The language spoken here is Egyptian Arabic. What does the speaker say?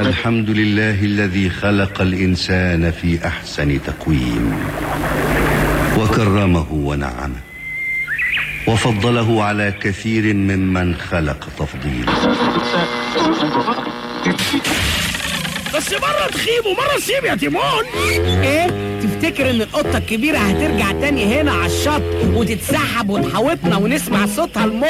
الحمد لله الذي خلق الإنسان في أحسن تقويم وكرمه ونعمه وفضله على كثير ممن خلق تفضيلا بس مرة تخيب ومرة تسيب يا تيمون ايه تفتكر ان القطه الكبيره هترجع تاني هنا على الشط وتتسحب وتحاوطنا ونسمع صوتها المر